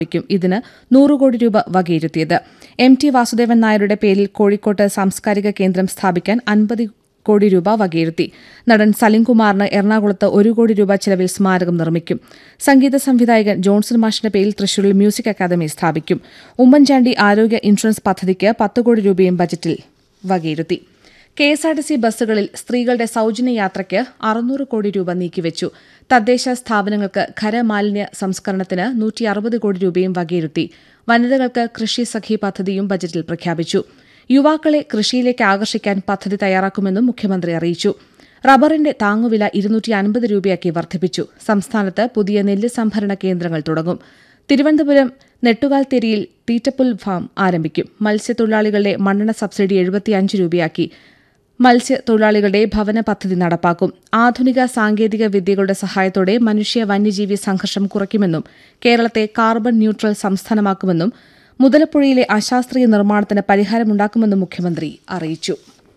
ക്കും ഇതിന് നൂറ് കോടി രൂപ വകയിരുത്തിയത് എം ടി വാസുദേവൻ നായരുടെ പേരിൽ കോഴിക്കോട്ട് സാംസ്കാരിക കേന്ദ്രം സ്ഥാപിക്കാൻ അൻപത് കോടി രൂപ വകയിരുത്തി നടൻ സലിംകുമാറിന് എറണാകുളത്ത് ഒരു കോടി രൂപ ചെലവിൽ സ്മാരകം നിർമ്മിക്കും സംഗീത സംവിധായകൻ ജോൺസൺ മാഷിന്റെ പേരിൽ തൃശൂരിൽ മ്യൂസിക് അക്കാദമി സ്ഥാപിക്കും ഉമ്മൻചാണ്ടി ആരോഗ്യ ഇൻഷുറൻസ് പദ്ധതിക്ക് പത്ത് കോടി രൂപയും ബജറ്റിൽ വകയിരുത്തി കെഎസ്ആർടിസി ബസ്സുകളിൽ സ്ത്രീകളുടെ സൌജന്യ യാത്രയ്ക്ക് അറുന്നൂറ് കോടി രൂപ നീക്കിവച്ചു തദ്ദേശ സ്ഥാപനങ്ങൾക്ക് ഖരമാലിന്യ സംസ്കരണത്തിന് നൂറ്റി അറുപത് കോടി രൂപയും വകയിരുത്തി വനിതകൾക്ക് കൃഷി സഖി പദ്ധതിയും ബജറ്റിൽ പ്രഖ്യാപിച്ചു യുവാക്കളെ കൃഷിയിലേക്ക് ആകർഷിക്കാൻ പദ്ധതി തയ്യാറാക്കുമെന്നും മുഖ്യമന്ത്രി അറിയിച്ചു റബ്ബറിന്റെ താങ്ങുവില ഇരുന്നൂറ്റി അൻപത് രൂപയാക്കി വർദ്ധിപ്പിച്ചു സംസ്ഥാനത്ത് പുതിയ നെല്ല് സംഭരണ കേന്ദ്രങ്ങൾ തുടങ്ങും തിരുവനന്തപുരം നെട്ടുകാൽ തെരിയിൽ തീറ്റപ്പുൽ ഫാം ആരംഭിക്കും മത്സ്യത്തൊഴിലാളികളുടെ മണ്ണെണ്ണ സബ്സിഡി എഴുപത്തിയഞ്ച് രൂപയാക്കി മത്സ്യത്തൊഴിലാളികളുടെ ഭവന പദ്ധതി നടപ്പാക്കും ആധുനിക സാങ്കേതിക വിദ്യകളുടെ സഹായത്തോടെ മനുഷ്യ വന്യജീവി സംഘർഷം കുറയ്ക്കുമെന്നും കേരളത്തെ കാർബൺ ന്യൂട്രൽ സംസ്ഥാനമാക്കുമെന്നും മുതലപ്പുഴയിലെ അശാസ്ത്രീയ നിർമ്മാണത്തിന് പരിഹാരമുണ്ടാക്കുമെന്നും മുഖ്യമന്ത്രി അറിയിച്ചു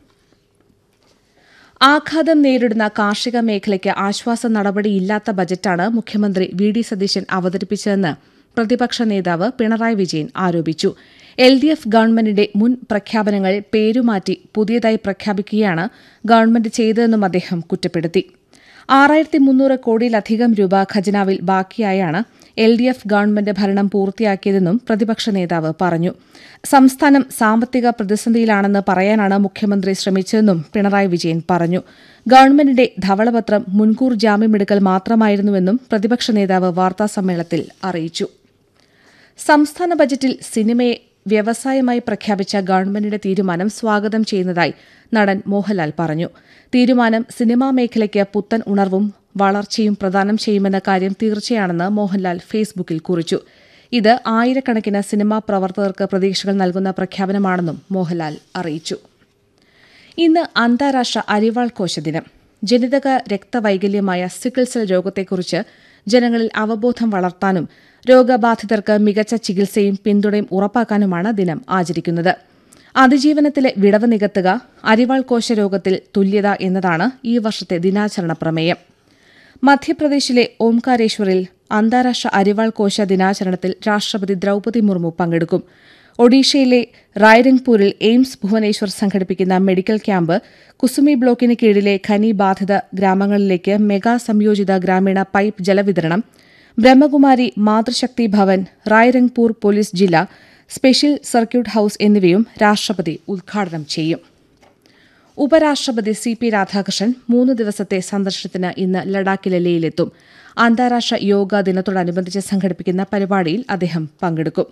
ആഘാതം നേരിടുന്ന കാർഷിക മേഖലയ്ക്ക് ആശ്വാസ നടപടിയില്ലാത്ത ബജറ്റാണ് മുഖ്യമന്ത്രി വി ഡി സതീശൻ അവതരിപ്പിച്ചതെന്ന് പ്രതിപക്ഷ നേതാവ് പിണറായി വിജയൻ ആരോപിച്ചു എൽ ഡി എഫ് ഗവൺമെന്റിന്റെ മുൻ പ്രഖ്യാപനങ്ങൾ പേരുമാറ്റി പുതിയതായി പ്രഖ്യാപിക്കുകയാണ് ഗവൺമെന്റ് ചെയ്തതെന്നും അദ്ദേഹം കുറ്റപ്പെടുത്തി ആറായിരത്തി മുന്നൂറ് കോടിയിലധികം രൂപ ഖജനാവിൽ ബാക്കിയായാണ് എൽ ഡി എഫ് ഗവൺമെന്റ് ഭരണം പൂർത്തിയാക്കിയതെന്നും പ്രതിപക്ഷ നേതാവ് പറഞ്ഞു സംസ്ഥാനം സാമ്പത്തിക പ്രതിസന്ധിയിലാണെന്ന് പറയാനാണ് മുഖ്യമന്ത്രി ശ്രമിച്ചതെന്നും പിണറായി വിജയൻ പറഞ്ഞു ഗവൺമെന്റിന്റെ ധവളപത്രം മുൻകൂർ ജാമ്യമെടുക്കൽ മാത്രമായിരുന്നുവെന്നും പ്രതിപക്ഷ നേതാവ് വാർത്താസമ്മേളനത്തിൽ അറിയിച്ചു സംസ്ഥാന ബജറ്റിൽ സിനിമയെ വ്യവസായമായി പ്രഖ്യാപിച്ച ഗവൺമെന്റിന്റെ തീരുമാനം സ്വാഗതം ചെയ്യുന്നതായി നടൻ മോഹൻലാൽ പറഞ്ഞു തീരുമാനം സിനിമാ മേഖലയ്ക്ക് പുത്തൻ ഉണർവും വളർച്ചയും പ്രദാനം ചെയ്യുമെന്ന കാര്യം തീർച്ചയാണെന്ന് മോഹൻലാൽ ഫേസ്ബുക്കിൽ കുറിച്ചു ഇത് ആയിരക്കണക്കിന് സിനിമാ പ്രവർത്തകർക്ക് പ്രതീക്ഷകൾ നൽകുന്ന പ്രഖ്യാപനമാണെന്നും മോഹൻലാൽ അറിയിച്ചു ഇന്ന് അന്താരാഷ്ട്ര അരിവാൾ കോശ ദിനം ജനിതക രക്തവൈകല്യമായ സിക്കിൾ സെൽ രോഗത്തെക്കുറിച്ച് ജനങ്ങളിൽ അവബോധം വളർത്താനും രോഗബാധിതർക്ക് മികച്ച ചികിത്സയും പിന്തുണയും ഉറപ്പാക്കാനുമാണ് ദിനം ആചരിക്കുന്നത് അതിജീവനത്തിലെ വിടവ് നികത്തുക അരിവാൾ കോശ രോഗത്തിൽ തുല്യത എന്നതാണ് ഈ വർഷത്തെ ദിനാചരണ പ്രമേയം മധ്യപ്രദേശിലെ ഓംകാരേശ്വറിൽ അന്താരാഷ്ട്ര അരിവാൾ കോശ ദിനാചരണത്തിൽ രാഷ്ട്രപതി ദ്രൌപതി മുർമു പങ്കെടുക്കും ഒഡീഷയിലെ റായ്രംഗ്പൂരിൽ എയിംസ് ഭുവനേശ്വർ സംഘടിപ്പിക്കുന്ന മെഡിക്കൽ ക്യാമ്പ് കുസുമി ബ്ലോക്കിന് കീഴിലെ ഖനി ബാധിത ഗ്രാമങ്ങളിലേക്ക് മെഗാ സംയോജിത ഗ്രാമീണ പൈപ്പ് ജലവിതരണം ബ്രഹ്മകുമാരി മാതൃശക്തി ഭവൻ റായ്രംഗ്പൂർ പോലീസ് ജില്ല സ്പെഷ്യൽ സർക്യൂട്ട് ഹൌസ് എന്നിവയും രാഷ്ട്രപതി ഉദ്ഘാടനം ചെയ്യും ഉപരാഷ്ട്രപതി സി പി രാധാകൃഷ്ണൻ മൂന്ന് ദിവസത്തെ സന്ദർശനത്തിന് ഇന്ന് ലഡാക്കിലെ ലേയിലെത്തും അന്താരാഷ്ട്ര യോഗാ ദിനത്തോടനുബന്ധിച്ച് സംഘടിപ്പിക്കുന്ന പരിപാടിയിൽ അദ്ദേഹം പങ്കെടുക്കും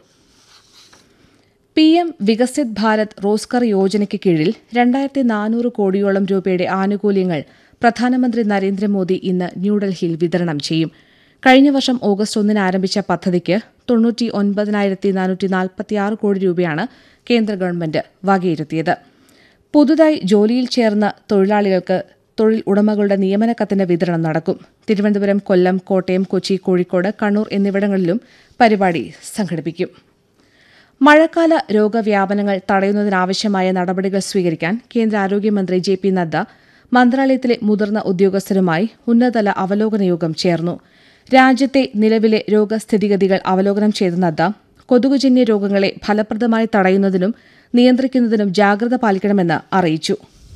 പി എം വികസിത് ഭാരത് റോസ്കർ യോജനയ്ക്ക് കീഴിൽ രണ്ടായിരത്തി നാനൂറ് കോടിയോളം രൂപയുടെ ആനുകൂല്യങ്ങൾ പ്രധാനമന്ത്രി നരേന്ദ്രമോദി ഇന്ന് ന്യൂഡൽഹിയിൽ വിതരണം ചെയ്യും കഴിഞ്ഞ വർഷം ഓഗസ്റ്റ് ഒന്നിന് ആരംഭിച്ച പദ്ധതിക്ക് തൊണ്ണൂറ്റി ഒൻപതിനായിരത്തി നാനൂറ്റി നാൽപ്പത്തിയാറ് കോടി രൂപയാണ് കേന്ദ്ര ഗവൺമെന്റ് വകയിരുത്തിയത് പുതുതായി ജോലിയിൽ ചേർന്ന തൊഴിലാളികൾക്ക് തൊഴിൽ ഉടമകളുടെ നിയമന കത്തിന്റെ വിതരണം നടക്കും തിരുവനന്തപുരം കൊല്ലം കോട്ടയം കൊച്ചി കോഴിക്കോട് കണ്ണൂർ എന്നിവിടങ്ങളിലും പരിപാടി സംഘടിപ്പിക്കും മഴക്കാല രോഗവ്യാപനങ്ങൾ തടയുന്നതിനാവശ്യമായ നടപടികൾ സ്വീകരിക്കാൻ കേന്ദ്ര ആരോഗ്യമന്ത്രി ജെ പി നദ്ദ മന്ത്രാലയത്തിലെ മുതിർന്ന ഉദ്യോഗസ്ഥരുമായി ഉന്നതതല അവലോകന യോഗം ചേർന്നു രാജ്യത്തെ നിലവിലെ രോഗസ്ഥിതിഗതികൾ അവലോകനം ചെയ്ത നദ്ദ കൊതുകുജന്യ രോഗങ്ങളെ ഫലപ്രദമായി തടയുന്നതിനും നിയന്ത്രിക്കുന്നതിനും ജാഗ്രത പാലിക്കണമെന്ന് അറിയിച്ചു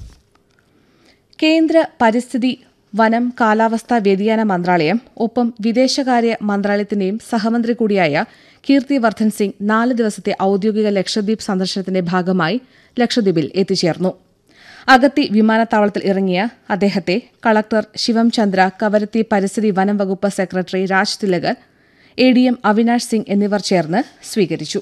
കേന്ദ്ര പരിസ്ഥിതി വനം കാലാവസ്ഥാ വ്യതിയാന മന്ത്രാലയം ഒപ്പം വിദേശകാര്യ മന്ത്രാലയത്തിന്റെയും സഹമന്ത്രി കൂടിയായ കീർത്തി വർദ്ധൻ സിംഗ് നാല് ദിവസത്തെ ഔദ്യോഗിക ലക്ഷദ്വീപ് സന്ദർശനത്തിന്റെ ഭാഗമായി ലക്ഷദ്വീപിൽ എത്തിച്ചേർന്നു അഗത്തി വിമാനത്താവളത്തിൽ ഇറങ്ങിയ അദ്ദേഹത്തെ കളക്ടർ ശിവം ചന്ദ്ര കവരത്തി പരിസ്ഥിതി വനം വകുപ്പ് secretary Raj Tilakar A D M Avinash Singh എന്നിവർ ചേർന്ന് സ്വീകരിച്ചു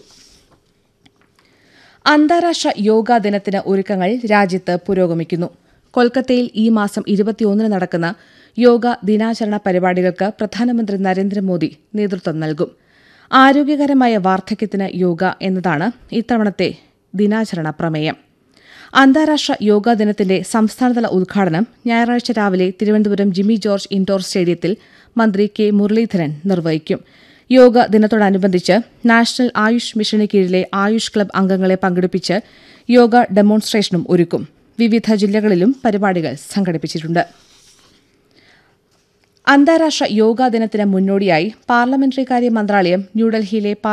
അന്താരാഷ്ട്ര യോഗാ ദിനത്തിന് ഒരുക്കങ്ങൾ രാജ്യത്ത് പുരോഗമിക്കുന്നു കൊൽക്കത്തയിൽ ഈ മാസം ഇരുപത്തിയൊന്നിന് നടക്കുന്ന യോഗ ദിനാചരണ പരിപാടികൾക്ക് പ്രധാനമന്ത്രി നരേന്ദ്രമോദി നേതൃത്വം നൽകും ആരോഗ്യകരമായ വാർദ്ധക്യത്തിന് യോഗ എന്നതാണ് ഇത്തവണത്തെ ദിനാചരണ പ്രമേയം അന്താരാഷ്ട്ര യോഗാ ദിനത്തിന്റെ സംസ്ഥാനതല ഉദ്ഘാടനം ഞായറാഴ്ച രാവിലെ തിരുവനന്തപുരം ജിമ്മി ജോർജ് ഇൻഡോർ സ്റ്റേഡിയത്തിൽ മന്ത്രി കെ മുരളീധരൻ നിർവഹിക്കും യോഗ ദിനത്തോടനുബന്ധിച്ച് നാഷണൽ ആയുഷ് മിഷന് കീഴിലെ ആയുഷ് ക്ലബ് അംഗങ്ങളെ പങ്കെടുപ്പിച്ച് യോഗ ഡെമോൺസ്ട്രേഷനും ഒരുക്കും വിവിധ ജില്ലകളിലും പരിപാടികൾ സംഘടിപ്പിച്ചിട്ടുണ്ട് അന്താരാഷ്ട്ര യോഗാ ദിനത്തിന് മുന്നോടിയായി പാർലമെന്ററികാര്യ മന്ത്രാലയം ന്യൂഡൽഹിയിലെ